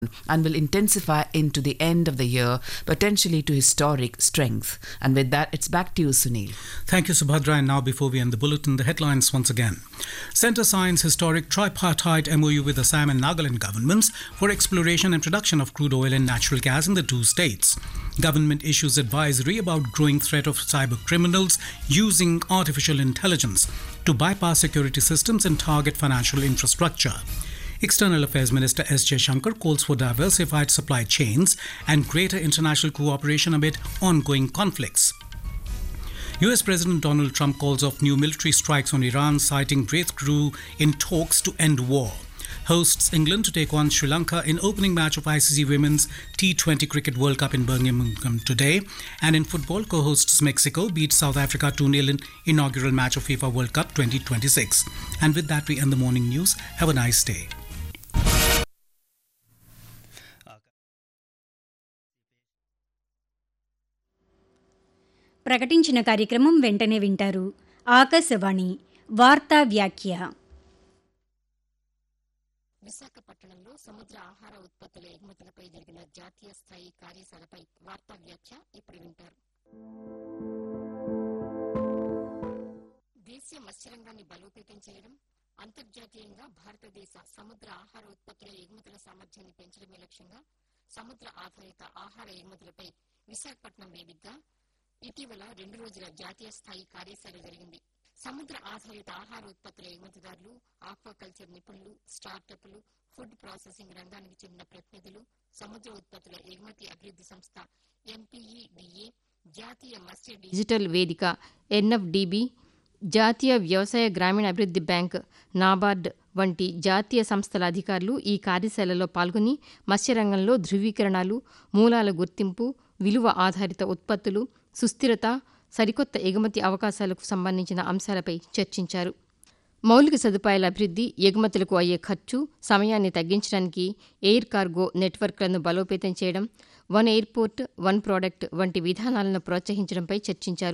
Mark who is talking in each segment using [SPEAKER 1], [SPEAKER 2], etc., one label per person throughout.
[SPEAKER 1] and will intensify into the end of the year, potentially to historic strength. And with that, it's back to you, Sunil.
[SPEAKER 2] Thank you, Subhadra. And now, before we end the bulletin, the headlines once again. Centre signs historic tripartite MOU with Assam and Nagaland governments for exploration and production of crude oil and natural gas in the two states. Government issues advisory about growing threat of cyber criminals using artificial intelligence to bypass security systems and target financial infrastructure. External Affairs Minister S. Shankar calls for diversified supply chains and greater international cooperation amid ongoing conflicts. US President Donald Trump calls off new military strikes on Iran, citing breakthrough in talks to end war. Hosts England to take on Sri Lanka in opening match of ICC Women's T20 Cricket World Cup in Birmingham today. And in football, co-hosts Mexico beat South Africa 2-0 in inaugural match of FIFA World Cup 2026. And with that, we end the morning news. Have a nice day.
[SPEAKER 3] ప్రకటించిన కార్యక్రమం వెంటనే వింటారు ఆకాశవాణి వార్తా వ్యాఖ్య
[SPEAKER 4] విశాఖపట్నంలో సముద్ర ఆహార ఉత్పత్తుల ఎగుమతులపై జరిగిన జాతీయ స్థాయి కార్యశాలపై వార్తా వ్యాఖ్య ఇప్పుడు వింటారు దేశీయ మత్స్యరంగాన్ని బలోపేతం చేయడం అంతర్జాతీయంగా భారతదేశ సముద్ర ఆహార ఉత్పత్తుల ఎగుమతుల సామర్థ్యాన్ని పెంచడమే లక్ష్యంగా సముద్ర ఆధారిత ఆహార ఎగుమతులపై విశాఖపట్నం వేదికగా ఇటీవల రెండు రోజుల జాతీయ స్థాయి కార్యశాల జరిగింది సముద్ర ఆధారిత ఆహార ఉత్పత్తుల ఎగుమతిదారులు ఆక్వాకల్చర్ నిపుణులు స్టార్టప్లు ఫుడ్ ప్రాసెసింగ్ రంగానికి చెందిన ప్రతినిధులు సముద్ర ఉత్పత్తుల ఎగుమతి అభివృద్ధి సంస్థ ఎంపీఈడిఏ జాతీయ మత్స్య
[SPEAKER 5] డిజిటల్ వేదిక ఎన్ఎఫ్డిబి జాతీయ వ్యవసాయ గ్రామీణ అభివృద్ధి బ్యాంక్ నాబార్డ్ వంటి జాతీయ సంస్థల అధికారులు ఈ కార్యశాలలో పాల్గొని మత్స్యరంగంలో ధృవీకరణలు మూలాల గుర్తింపు విలువ ఆధారిత ఉత్పత్తులు సుస్థిరత సరికొత్త ఎగుమతి అవకాశాలకు సంబంధించిన అంశాలపై చర్చించారు మౌలిక సదుపాయాల అభివృద్ధి ఎగుమతులకు అయ్యే ఖర్చు సమయాన్ని తగ్గించడానికి ఎయిర్ కార్గో నెట్వర్క్లను బలోపేతం చేయడం వన్ ఎయిర్పోర్ట్ వన్ ప్రోడక్ట్ వంటి విధానాలను ప్రోత్సహించడంపై చర్చించారు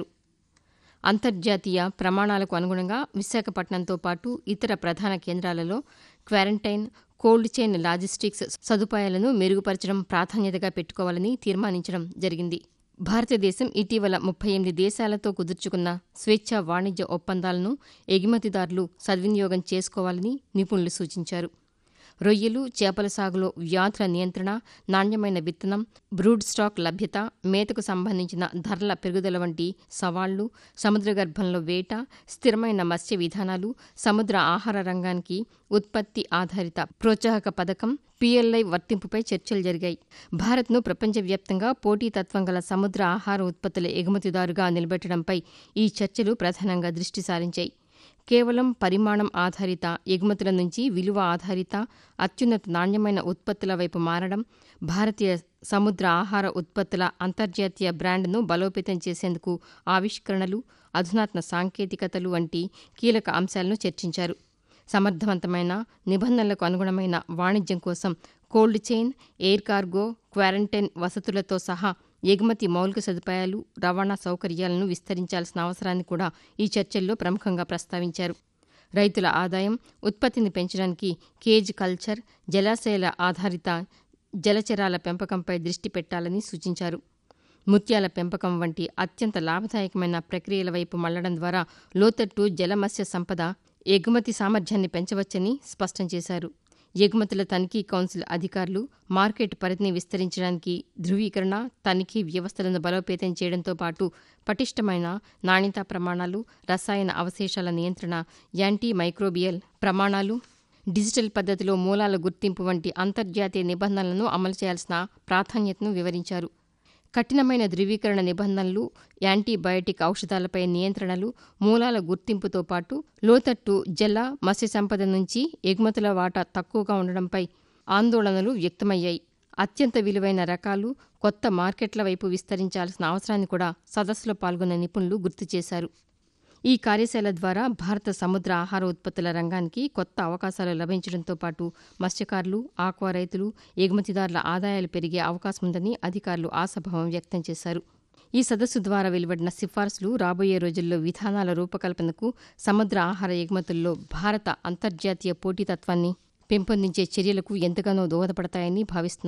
[SPEAKER 5] అంతర్జాతీయ ప్రమాణాలకు అనుగుణంగా విశాఖపట్నంతో పాటు ఇతర ప్రధాన కేంద్రాలలో క్వారంటైన్ కోల్డ్ చైన్ లాజిస్టిక్స్ సదుపాయాలను మెరుగుపరచడం ప్రాధాన్యతగా పెట్టుకోవాలని తీర్మానించడం జరిగింది భారతదేశం ఇటీవల ముప్పై ఎనిమిది దేశాలతో కుదుర్చుకున్న స్వేచ్ఛా వాణిజ్య ఒప్పందాలను ఎగుమతిదారులు సద్వినియోగం చేసుకోవాలని నిపుణులు సూచించారు రొయ్యలు చేపల సాగులో వ్యాధుల నియంత్రణ నాణ్యమైన విత్తనం బ్రూడ్ స్టాక్ లభ్యత మేతకు సంబంధించిన ధరల పెరుగుదల వంటి సవాళ్లు సముద్ర గర్భంలో వేట స్థిరమైన మత్స్య విధానాలు సముద్ర ఆహార రంగానికి ఉత్పత్తి ఆధారిత ప్రోత్సాహక పథకం పీఎల్ఐ వర్తింపుపై చర్చలు జరిగాయి భారత్ను ప్రపంచవ్యాప్తంగా పోటీతత్వం గల సముద్ర ఆహార ఉత్పత్తుల ఎగుమతిదారుగా నిలబెట్టడంపై ఈ చర్చలు ప్రధానంగా దృష్టి సారించాయి కేవలం పరిమాణం ఆధారిత ఎగుమతుల నుంచి విలువ ఆధారిత అత్యున్నత నాణ్యమైన ఉత్పత్తుల వైపు మారడం భారతీయ సముద్ర ఆహార ఉత్పత్తుల అంతర్జాతీయ బ్రాండ్ను బలోపేతం చేసేందుకు ఆవిష్కరణలు అధునాత్మ సాంకేతికతలు వంటి కీలక అంశాలను చర్చించారు సమర్థవంతమైన నిబంధనలకు అనుగుణమైన వాణిజ్యం కోసం cold chain air cargo quarantine వసతులతో సహా ఎగుమతి మౌలిక సదుపాయాలు రవాణా సౌకర్యాలను విస్తరించాల్సిన అవసరాన్ని కూడా ఈ చర్చల్లో ప్రముఖంగా ప్రస్తావించారు రైతుల ఆదాయం ఉత్పత్తిని పెంచడానికి కేజ్ కల్చర్ జలాశయాల ఆధారిత జలచరాల పెంపకంపై దృష్టి పెట్టాలని సూచించారు ముత్యాల పెంపకం వంటి అత్యంత లాభదాయకమైన ప్రక్రియల వైపు మళ్లడం ద్వారా లోతట్టు జలమత్స్య సంపద ఎగుమతి సామర్థ్యాన్ని పెంచవచ్చని స్పష్టం చేశారు ఎగుమతుల తనిఖీ కౌన్సిల్ అధికారులు మార్కెట్ పరిధిని విస్తరించడానికి ధృవీకరణ తనిఖీ వ్యవస్థలను బలోపేతం చేయడంతో పాటు పటిష్టమైన నాణ్యతా ప్రమాణాలు రసాయన అవశేషాల నియంత్రణ యాంటీ మైక్రోబియల్ ప్రమాణాలు డిజిటల్ పద్ధతిలో మూలాల గుర్తింపు వంటి అంతర్జాతీయ నిబంధనలను అమలు చేయాల్సిన ప్రాధాన్యతను వివరించారు కఠినమైన ధృవీకరణ నిబంధనలు యాంటీబయోటిక్ ఔషధాలపై నియంత్రణలు మూలాల గుర్తింపుతో పాటు లోతట్టు జల మత్స్య సంపద నుంచి ఎగుమతుల వాటా తక్కువగా ఉండడంపై ఆందోళనలు వ్యక్తమయ్యాయి అత్యంత విలువైన రకాలు కొత్త మార్కెట్ల వైపు విస్తరించాల్సిన అవసరాన్ని కూడా సదస్సులో పాల్గొన్న నిపుణులు గుర్తు చేశారు ఈ కార్యశాల ద్వారా భారత సముద్ర ఆహార ఉత్పత్తుల రంగానికి కొత్త అవకాశాలు లభించడంతో పాటు మత్స్యకారులు ఆక్వా రైతులు ఎగుమతిదారుల ఆదాయాలు పెరిగే అవకాశం ఉందని అధికారులు ఆశాభావం వ్యక్తం చేశారు ఈ సదస్సు ద్వారా వెలువడిన సిఫార్సులు రాబోయే రోజుల్లో విధానాల రూపకల్పనకు సముద్ర ఆహార ఎగుమతుల్లో భారత అంతర్జాతీయ పోటీతత్వాన్ని పెంపొందించే చర్యలకు ఎంతగానో దోహదపడతాయని భావిస్తున్నారు